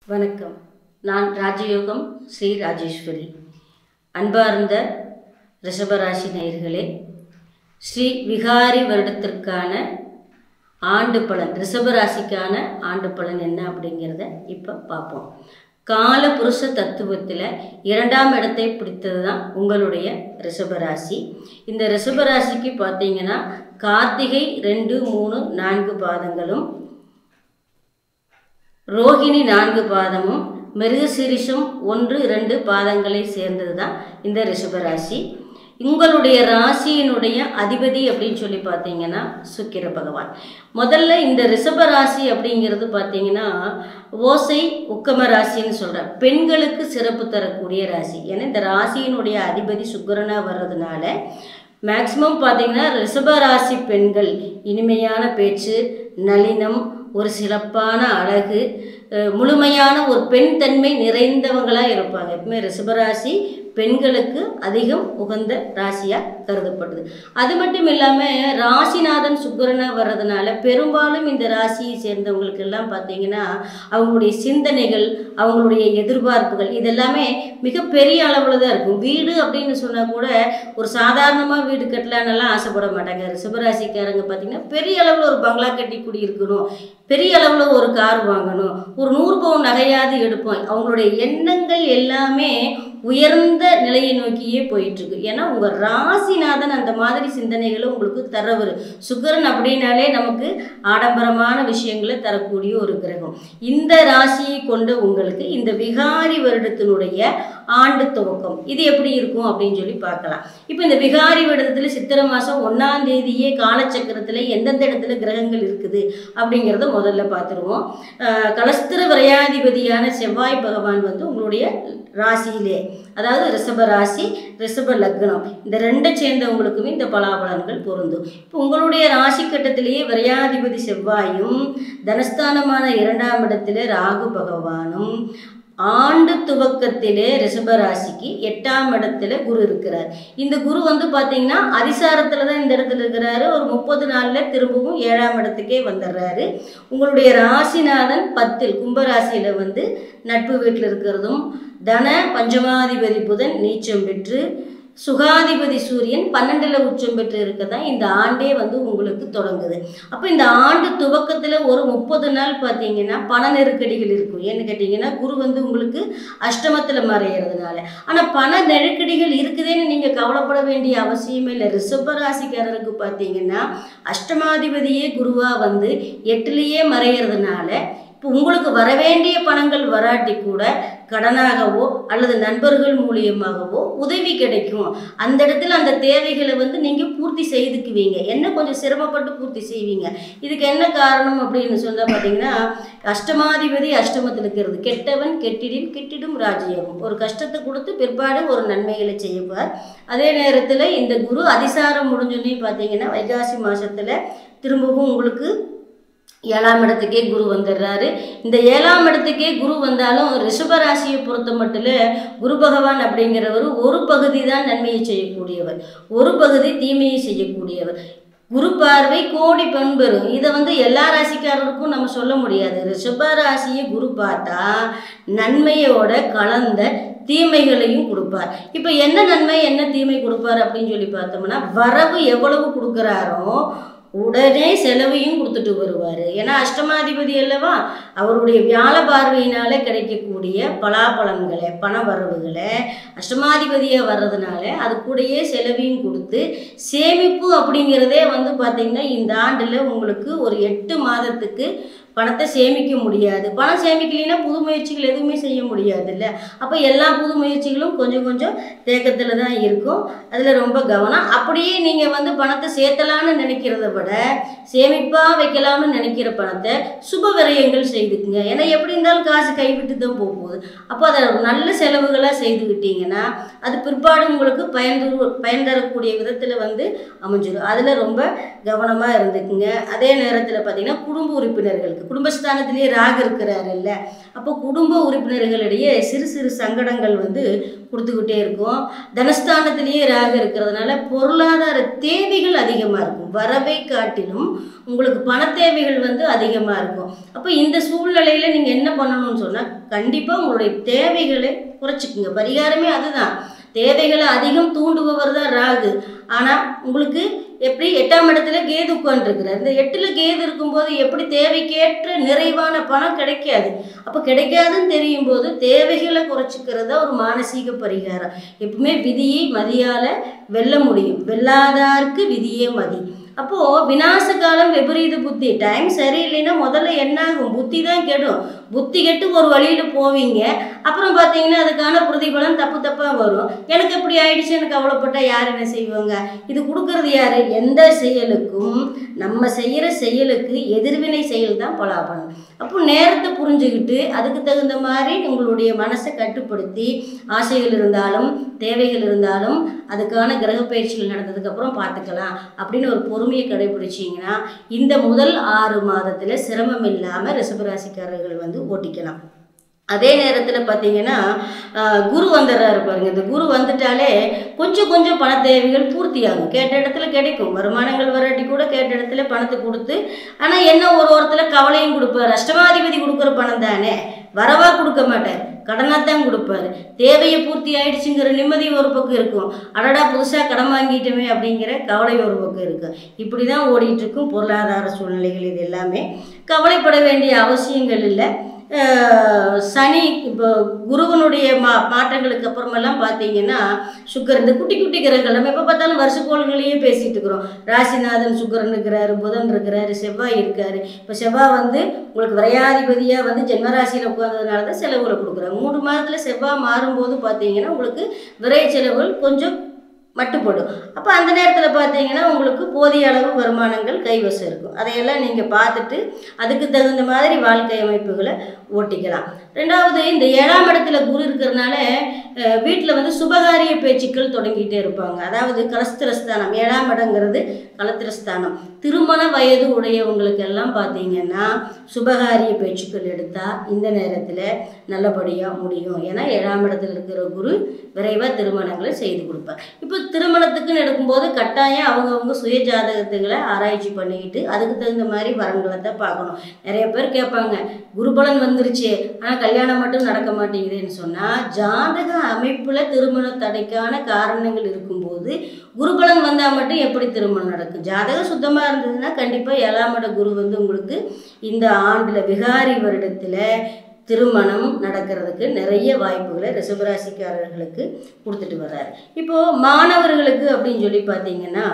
வணக்கம் நான் ராஜயோகம் ஸ்ரீ ராஜேஸ்வரி அன்பார்ந்த ரிஷபராசி நேயர்களே ஸ்ரீ விகாரி வருடத்திற்கான ஆண்டு பலன் ரிஷபராசிக்கான ஆண்டு பலன் என்ன அப்படிங்கிறத இப்போ பார்ப்போம் கால புருஷ தத்துவத்தில் இரண்டாம் இடத்தை பிடித்தது தான் உங்களுடைய ரிஷபராசி இந்த ரிஷபராசிக்கு பார்த்தீங்கன்னா கார்த்திகை ரெண்டு மூணு நான்கு பாதங்களும் ரோகிணி நான்கு பாதமும் மிருகசீரிஷம் ஒன்று ரெண்டு பாதங்களை சேர்ந்தது தான் இந்த ரிஷபராசி உங்களுடைய ராசியினுடைய அதிபதி அப்படின்னு சொல்லி பார்த்தீங்கன்னா சுக்கிர பகவான் முதல்ல இந்த ரிஷப ராசி அப்படிங்கிறது பார்த்தீங்கன்னா ஓசை உக்கம ராசின்னு சொல்கிறேன் பெண்களுக்கு சிறப்பு தரக்கூடிய ராசி ஏன்னா இந்த ராசியினுடைய அதிபதி சுக்கிரனாக வர்றதுனால மேக்சிமம் பார்த்தீங்கன்னா ரிஷப ராசி பெண்கள் இனிமையான பேச்சு நளினம் ஒரு சிறப்பான அழகு அஹ் முழுமையான ஒரு பெண் தன்மை நிறைந்தவங்களாக இருப்பாங்க எப்பவுமே ரிஷபராசி பெண்களுக்கு அதிகம் உகந்த ராசியாக கருதப்படுது அது மட்டும் இல்லாமல் ராசிநாதன் சுக்கரனாக வர்றதுனால பெரும்பாலும் இந்த ராசியை சேர்ந்தவங்களுக்கு எல்லாம் பார்த்தீங்கன்னா அவங்களுடைய சிந்தனைகள் அவங்களுடைய எதிர்பார்ப்புகள் இதெல்லாமே மிகப்பெரிய அளவில் தான் இருக்கும் வீடு அப்படின்னு சொன்னால் கூட ஒரு சாதாரணமாக வீடு கட்டலான்னெல்லாம் ஆசைப்பட மாட்டாங்க ரிஷபராசிக்காரங்க பார்த்தீங்கன்னா பெரிய அளவில் ஒரு பங்களா கட்டி குடியிருக்கணும் பெரிய அளவில் ஒரு கார் வாங்கணும் ஒரு நூறு பவுன் நகையாவது எடுப்போம் அவங்களுடைய எண்ணங்கள் எல்லாமே உயர்ந்த நிலையை நோக்கியே போயிட்டுருக்கு ஏன்னா உங்கள் ராசிநாதன் அந்த மாதிரி சிந்தனைகளை உங்களுக்கு தரவர் சுக்கரன் அப்படின்னாலே நமக்கு ஆடம்பரமான விஷயங்களை தரக்கூடிய ஒரு கிரகம் இந்த ராசியை கொண்ட உங்களுக்கு இந்த விகாரி வருடத்தினுடைய ஆண்டு துவக்கம் இது எப்படி இருக்கும் அப்படின்னு சொல்லி பார்க்கலாம் இப்போ இந்த விகாரி வருடத்தில் சித்திரை மாதம் ஒன்றாம் தேதியே காலச்சக்கரத்தில் எந்தெந்த இடத்துல கிரகங்கள் இருக்குது அப்படிங்கிறத முதல்ல பார்த்துருவோம் அஹ் கலஸ்திர விரையாதிபதியான செவ்வாய் பகவான் வந்து உங்களுடைய ராசியிலே அதாவது ரிஷப ராசி ரிஷப லக்னம் இந்த ரெண்டை சேர்ந்தவங்களுக்குமே இந்த பலாபலன்கள் பொருந்தும் இப்போ உங்களுடைய ராசி கட்டத்திலேயே விரையாதிபதி செவ்வாயும் தனஸ்தானமான இரண்டாம் இடத்துல ராகு பகவானும் ஆண்டு துவக்கத்திலே ரிஷபராசிக்கு எட்டாம் இடத்துல குரு இருக்கிறார் இந்த குரு வந்து பார்த்தீங்கன்னா அதிசாரத்தில் தான் இந்த இடத்துல இருக்கிறாரு ஒரு முப்பது நாளில் திரும்பவும் ஏழாம் இடத்துக்கே வந்துடுறாரு உங்களுடைய ராசிநாதன் பத்தில் கும்பராசியில் வந்து நட்பு வீட்டில் இருக்கிறதும் தன பஞ்சமாதிபதி புதன் நீச்சம் பெற்று சுகாதிபதி சூரியன் பன்னெண்டில் உச்சம் பெற்று இருக்க தான் இந்த ஆண்டே வந்து உங்களுக்கு தொடங்குது அப்போ இந்த ஆண்டு துவக்கத்தில் ஒரு முப்பது நாள் பார்த்தீங்கன்னா பண நெருக்கடிகள் இருக்கும் ஏன்னு கேட்டிங்கன்னா குரு வந்து உங்களுக்கு அஷ்டமத்தில் மறையிறதுனால ஆனால் பண நெருக்கடிகள் இருக்குதுன்னு நீங்கள் கவலைப்பட வேண்டிய அவசியமே இல்லை ரிஷப ராசிக்காரருக்கு பார்த்தீங்கன்னா அஷ்டமாதிபதியே குருவாக வந்து எட்டுலேயே மறையிறதுனால இப்போ உங்களுக்கு வரவேண்டிய பணங்கள் வராட்டி கூட கடனாகவோ அல்லது நண்பர்கள் மூலியமாகவோ உதவி கிடைக்கும் அந்த இடத்துல அந்த தேவைகளை வந்து நீங்கள் பூர்த்தி செய்துக்குவீங்க என்ன கொஞ்சம் சிரமப்பட்டு பூர்த்தி செய்வீங்க இதுக்கு என்ன காரணம் அப்படின்னு சொன்னால் பார்த்தீங்கன்னா அஷ்டமாதிபதி அஷ்டமத்தில் இருக்கிறது கெட்டவன் கெட்டிடில் கெட்டிடும் ராஜயோகம் ஒரு கஷ்டத்தை கொடுத்து பிற்பாடு ஒரு நன்மைகளை செய்வார் அதே நேரத்தில் இந்த குரு அதிசாரம் முடிஞ்சோன்னே பார்த்தீங்கன்னா வைகாசி மாதத்தில் திரும்பவும் உங்களுக்கு ஏழாம் இடத்துக்கே குரு வந்துடுறாரு இந்த ஏழாம் இடத்துக்கே குரு வந்தாலும் ரிஷபராசியை பொறுத்த மட்டும் குரு பகவான் அப்படிங்கிறவர் ஒரு பகுதி தான் நன்மையை செய்யக்கூடியவர் ஒரு பகுதி தீமையை செய்யக்கூடியவர் குரு பார்வை கோடி பண்பெறும் இதை வந்து எல்லா ராசிக்காரருக்கும் நம்ம சொல்ல முடியாது ரிஷப ராசியை குரு பார்த்தா நன்மையோட கலந்த தீமைகளையும் கொடுப்பார் இப்போ என்ன நன்மை என்ன தீமை கொடுப்பார் அப்படின்னு சொல்லி பார்த்தோம்னா வரவு எவ்வளவு கொடுக்குறாரோ உடனே செலவையும் கொடுத்துட்டு வருவார் ஏன்னா அஷ்டமாதிபதி அல்லவா அவருடைய வியாழ பார்வையினால கிடைக்கக்கூடிய பலாபலன்களை பண வரவுகளை அஷ்டமாதிபதியாக வர்றதுனால அது கூடயே செலவையும் கொடுத்து சேமிப்பு அப்படிங்கிறதே வந்து பார்த்திங்கன்னா இந்த ஆண்டில் உங்களுக்கு ஒரு எட்டு மாதத்துக்கு பணத்தை சேமிக்க முடியாது பணம் சேமிக்கலைன்னா புது முயற்சிகள் எதுவுமே செய்ய முடியாது இல்லை அப்போ எல்லா புது முயற்சிகளும் கொஞ்சம் கொஞ்சம் தேக்கத்தில் தான் இருக்கும் அதில் ரொம்ப கவனம் அப்படியே நீங்கள் வந்து பணத்தை சேர்த்தலான்னு நினைக்கிறத விட சேமிப்பாக வைக்கலாம்னு நினைக்கிற பணத்தை சுப விரயங்கள் செய்துக்குங்க ஏன்னா எப்படி இருந்தாலும் காசு கைவிட்டு தான் போக போகுது அப்போ அதை நல்ல செலவுகளாக செய்துக்கிட்டீங்கன்னா அது பிற்பாடு உங்களுக்கு பயன் தரு பயன் தரக்கூடிய விதத்தில் வந்து அமைஞ்சிடும் அதில் ரொம்ப கவனமாக இருந்துக்குங்க அதே நேரத்தில் பார்த்தீங்கன்னா குடும்ப உறுப்பினர்களுக்கு குடும்பஸ்தானத்திலேயே ராகு இருக்கிறாரு இல்ல அப்போ குடும்ப உறுப்பினர்களிடையே சிறு சிறு சங்கடங்கள் வந்து கொடுத்துக்கிட்டே இருக்கும் தனஸ்தானத்திலேயே ராகு இருக்கிறதுனால பொருளாதார தேவைகள் அதிகமாக இருக்கும் வரவை காட்டிலும் உங்களுக்கு பண தேவைகள் வந்து அதிகமாக இருக்கும் அப்போ இந்த சூழ்நிலையில் நீங்கள் என்ன பண்ணணும்னு சொன்னால் கண்டிப்பாக உங்களுடைய தேவைகளை குறைச்சிக்குங்க பரிகாரமே அதுதான் தேவைகளை அதிகம் தூண்டுபவர் தான் ராகு ஆனால் உங்களுக்கு எப்படி எட்டாம் இடத்துல கேது உட்காந்துருக்குறார் இந்த எட்டில் கேது இருக்கும்போது எப்படி தேவைக்கேற்ற நிறைவான பணம் கிடைக்காது அப்போ கிடைக்காதுன்னு தெரியும் போது தேவைகளை குறைச்சிக்கிறது தான் ஒரு மானசீக பரிகாரம் எப்பவுமே விதியை மதியால் வெல்ல முடியும் வெல்லாதாருக்கு விதியே மதி அப்போது விநாச காலம் விபரீத புத்தி டைம் சரியில்லைன்னா முதல்ல என்ன ஆகும் புத்தி தான் கெடும் புத்தி கெட்டு ஒரு வழியில் போவீங்க அப்புறம் பார்த்தீங்கன்னா அதுக்கான பிரதிபலன் தப்பு தப்பாக வரும் எனக்கு இப்படி ஆயிடுச்சு எனக்கு கவலைப்பட்டா யார் என்ன செய்வாங்க இது கொடுக்கறது யார் எந்த செயலுக்கும் நம்ம செய்கிற செயலுக்கு எதிர்வினை செயல் தான் பலாபலன் அப்போ நேரத்தை புரிஞ்சுக்கிட்டு அதுக்கு தகுந்த மாதிரி உங்களுடைய மனசை கட்டுப்படுத்தி ஆசைகள் இருந்தாலும் தேவைகள் இருந்தாலும் அதுக்கான கிரக பயிற்சிகள் நடந்ததுக்கப்புறம் பார்த்துக்கலாம் அப்படின்னு ஒரு பொறுமையை கடைபிடிச்சிங்கன்னா இந்த முதல் ஆறு மாதத்தில் சிரமம் இல்லாமல் ரிஷபராசிக்காரர்கள் வந்து ஓட்டிக்கலாம் அதே நேரத்தில் பார்த்தீங்கன்னா ஆஹ், குரு வந்துடுறாரு பாருங்க இந்த குரு வந்துட்டாலே கொஞ்சம் கொஞ்சம் பண தேவைகள் பூர்த்தியாகும் கேட்ட இடத்துல கிடைக்கும் வருமானங்கள் வராட்டி கூட கேட்ட இடத்துல பணத்தை கொடுத்து ஆனால் என்ன ஒரு ஓரத்தில் கவலையும் கொடுப்பார் அஷ்டமாதிபதி கொடுக்குற பணம் தானே வரவா கொடுக்க மாட்டார் கடனாக தான் கொடுப்பாரு தேவையை பூர்த்தி ஆயிடுச்சுங்கிற நிம்மதி ஒரு பக்கம் இருக்கும் அடடா புதுசாக கடன் வாங்கிட்டோமே அப்படிங்கிற கவலை ஒரு பக்கம் இருக்கும் இப்படி தான் ஓடிட்டு இருக்கும் பொருளாதார சூழ்நிலைகள் இது எல்லாமே கவலைப்பட வேண்டிய அவசியங்கள் இல்லை அஹ் சனி இப்போ குருவனுடைய மா மாற்றங்களுக்கு அப்புறமெல்லாம் பார்த்தீங்கன்னா சுக்கர் இந்த குட்டி குட்டி கிரகங்கள் நம்ம எப்போ பார்த்தாலும் வருஷக்கோள்களையே பேசிட்டு இருக்கிறோம் ராசிநாதன் சுக்கரன் இருக்கிறாரு புதன் இருக்கிறாரு செவ்வாய் இருக்காரு இப்போ செவ்வாய் வந்து உங்களுக்கு விரையாதிபதியாக வந்து ஜென்மராசியில் உட்கார்ந்ததுனால தான் செலவுகளை கொடுக்குறாங்க மூணு மாதத்தில் செவ்வாய் மாறும்போது பார்த்தீங்கன்னா உங்களுக்கு விரை செலவுகள் கொஞ்சம் மட்டுப்படும் அப்போ அந்த நேரத்தில் பார்த்தீங்கன்னா உங்களுக்கு போதிய அளவு வருமானங்கள் கைவசம் இருக்கும் அதையெல்லாம் நீங்கள் பார்த்துட்டு அதுக்கு தகுந்த மாதிரி வாழ்க்கை அமைப்புகளை ஓட்டிக்கலாம் ரெண்டாவது இந்த ஏழாம் இடத்துல குரு இருக்கிறதுனால வீட்டில் வந்து சுபகாரிய பேச்சுக்கள் தொடங்கிட்டே இருப்பாங்க அதாவது கலஸ்திரஸ்தானம் ஏழாம் இடங்கிறது கலத்திரஸ்தானம் திருமண வயது உடையவங்களுக்கு எல்லாம் பார்த்தீங்கன்னா சுபகாரிய பேச்சுக்கள் எடுத்தால் இந்த நேரத்தில் நல்லபடியாக முடியும் ஏன்னா ஏழாம் இடத்துல இருக்கிற குரு விரைவாக திருமணங்களை செய்து கொடுப்பார் இப்போ திருமணத்துக்குன்னு எடுக்கும்போது கட்டாயம் அவங்கவுங்க சுய ஜாதகத்துகளை ஆராய்ச்சி பண்ணிக்கிட்டு அதுக்கு தகுந்த மாதிரி வரன்களை தான் பார்க்கணும் நிறைய பேர் கேட்பாங்க குருபலன் வந்துருச்சு ஆனால் கல்யாணம் மட்டும் நடக்க மாட்டேங்குதுன்னு சொன்னால் ஜாதக அமைப்பில் திருமண தடைக்கான காரணங்கள் இருக்கும்போது குருபலன் வந்தால் மட்டும் எப்படி திருமணம் நடக்கும் ஜாதகம் சுத்தமாக இருந்ததுன்னா கண்டிப்பாக ஏழாம் இட குரு வந்து உங்களுக்கு இந்த ஆண்டில் விகாரி வருடத்தில் திருமணம் நடக்கிறதுக்கு நிறைய வாய்ப்புகளை ரிஷபராசிக்காரர்களுக்கு கொடுத்துட்டு வர்றாரு இப்போது மாணவர்களுக்கு அப்படின்னு சொல்லி பார்த்தீங்கன்னா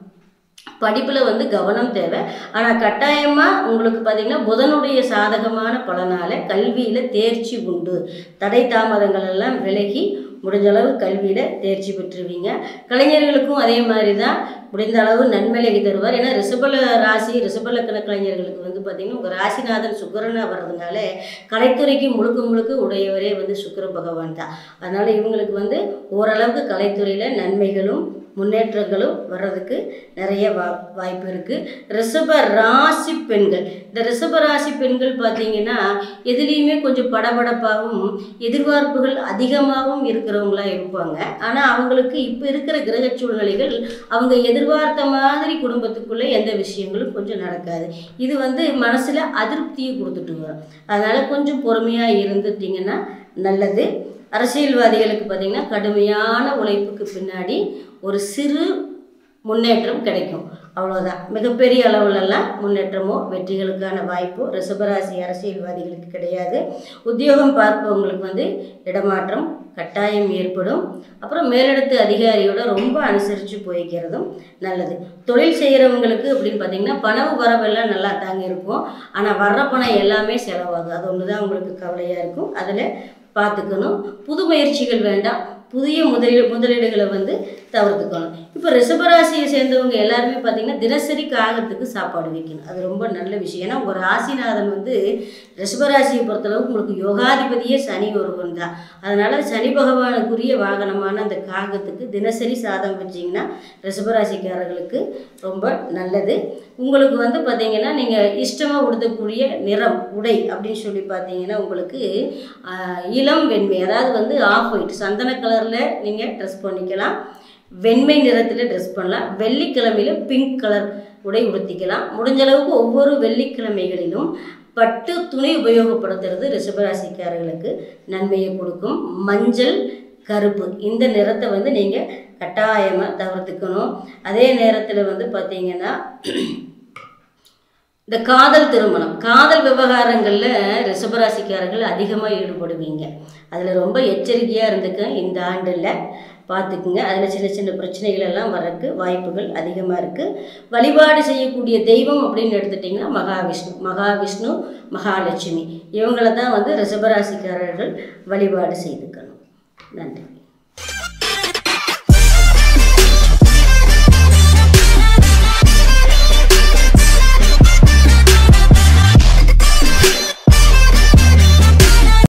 படிப்பில் வந்து கவனம் தேவை ஆனால் கட்டாயமாக உங்களுக்கு பார்த்தீங்கன்னா புதனுடைய சாதகமான பலனால் கல்வியில் தேர்ச்சி உண்டு தடை தாமதங்கள் எல்லாம் விலகி முடிஞ்ச அளவு கல்வியில் தேர்ச்சி பெற்றுருவீங்க கலைஞர்களுக்கும் அதே மாதிரி தான் முடிந்த அளவு நன்மையை தருவார் ஏன்னா ரிஷபல ராசி ரிஷபலக்கண கலைஞர்களுக்கு வந்து பார்த்திங்கன்னா உங்கள் ராசிநாதன் சுக்கரனாக வர்றதுனால கலைத்துறைக்கு முழுக்க முழுக்க உடையவரே வந்து சுக்கிர பகவான் தான் அதனால் இவங்களுக்கு வந்து ஓரளவுக்கு கலைத்துறையில் நன்மைகளும் முன்னேற்றங்களும் வர்றதுக்கு நிறைய வா வாய்ப்பு இருக்குது ரிஷப ராசி பெண்கள் இந்த ரிஷப ராசி பெண்கள் பார்த்தீங்கன்னா எதுலேயுமே கொஞ்சம் படபடப்பாகவும் எதிர்பார்ப்புகள் அதிகமாகவும் இருக்கிறவங்களா இருப்பாங்க ஆனால் அவங்களுக்கு இப்போ இருக்கிற கிரக சூழ்நிலைகள் அவங்க எதிர்பார்த்த மாதிரி குடும்பத்துக்குள்ளே எந்த விஷயங்களும் கொஞ்சம் நடக்காது இது வந்து மனசில் அதிருப்தியை கொடுத்துட்டு வரும் அதனால் கொஞ்சம் பொறுமையாக இருந்துட்டிங்கன்னா நல்லது அரசியல்வாதிகளுக்கு பார்த்திங்கன்னா கடுமையான உழைப்புக்கு பின்னாடி ஒரு சிறு முன்னேற்றம் கிடைக்கும் அவ்வளோதான் மிகப்பெரிய அளவுலலாம் முன்னேற்றமோ வெற்றிகளுக்கான வாய்ப்போ ரிஷபராசி அரசியல்வாதிகளுக்கு கிடையாது உத்தியோகம் பார்ப்பவங்களுக்கு வந்து இடமாற்றம் கட்டாயம் ஏற்படும் அப்புறம் மேலிடத்து அதிகாரியோட ரொம்ப அனுசரித்து போய்க்கிறதும் நல்லது தொழில் செய்கிறவங்களுக்கு அப்படின்னு பார்த்தீங்கன்னா பணம் வரவெல்லாம் நல்லா தாங்க இருக்கும் ஆனால் வர்ற பணம் எல்லாமே செலவாகும் அது ஒன்று தான் உங்களுக்கு கவலையாக இருக்கும் அதில் பார்த்துக்கணும் புது முயற்சிகள் வேண்டாம் புதிய முதலீடு முதலீடுகளை வந்து தவிர்த்துக்கணும் இப்போ ரிஷபராசியை சேர்ந்தவங்க எல்லாருமே பார்த்தீங்கன்னா தினசரி காகத்துக்கு சாப்பாடு வைக்கணும் அது ரொம்ப நல்ல விஷயம் ஏன்னா ஒரு ராசிநாதன் வந்து ரிஷபராசியை பொறுத்தளவுக்கு உங்களுக்கு யோகாதிபதியே சனி ஒருவன் தான் அதனால் சனி பகவானுக்குரிய வாகனமான அந்த காகத்துக்கு தினசரி சாதம் வச்சிங்கன்னா ரிஷபராசிக்காரர்களுக்கு ரொம்ப நல்லது உங்களுக்கு வந்து பார்த்தீங்கன்னா நீங்கள் இஷ்டமாக உடுத்தக்கூடிய நிறம் உடை அப்படின்னு சொல்லி பார்த்தீங்கன்னா உங்களுக்கு ஆஹ், இளம் வெண்மை அதாவது வந்து ஆஃப் ஒயிட் சந்தன கலரில் நீங்கள் ட்ரெஸ் பண்ணிக்கலாம் வெண்மை நிறத்தில் ட்ரெஸ் பண்ணலாம் வெள்ளிக்கிழமையில் பிங்க் கலர் உடை உடுத்திக்கலாம் முடிஞ்ச அளவுக்கு ஒவ்வொரு வெள்ளிக்கிழமைகளிலும் பட்டு துணி உபயோகப்படுத்துறது ரிஷபராசிக்காரர்களுக்கு நன்மையை கொடுக்கும் மஞ்சள் கருப்பு இந்த நிறத்தை வந்து நீங்கள் கட்டாயமாக தவிர்த்துக்கணும் அதே நேரத்தில் வந்து பார்த்தீங்கன்னா இந்த காதல் திருமணம் காதல் விவகாரங்களில் ரிஷபராசிக்காரர்கள் அதிகமாக ஈடுபடுவீங்க அதில் ரொம்ப எச்சரிக்கையாக இருந்துக்க இந்த ஆண்டில் பார்த்துக்குங்க அதில் சின்ன சின்ன பிரச்சனைகள் எல்லாம் வர்றதுக்கு வாய்ப்புகள் அதிகமாக இருக்குது வழிபாடு செய்யக்கூடிய தெய்வம் அப்படின்னு எடுத்துட்டிங்கன்னா மகாவிஷ்ணு மகாவிஷ்ணு மகாலட்சுமி இவங்கள தான் வந்து ரிஷபராசிக்காரர்கள் வழிபாடு செய்துக்கணும் நன்றி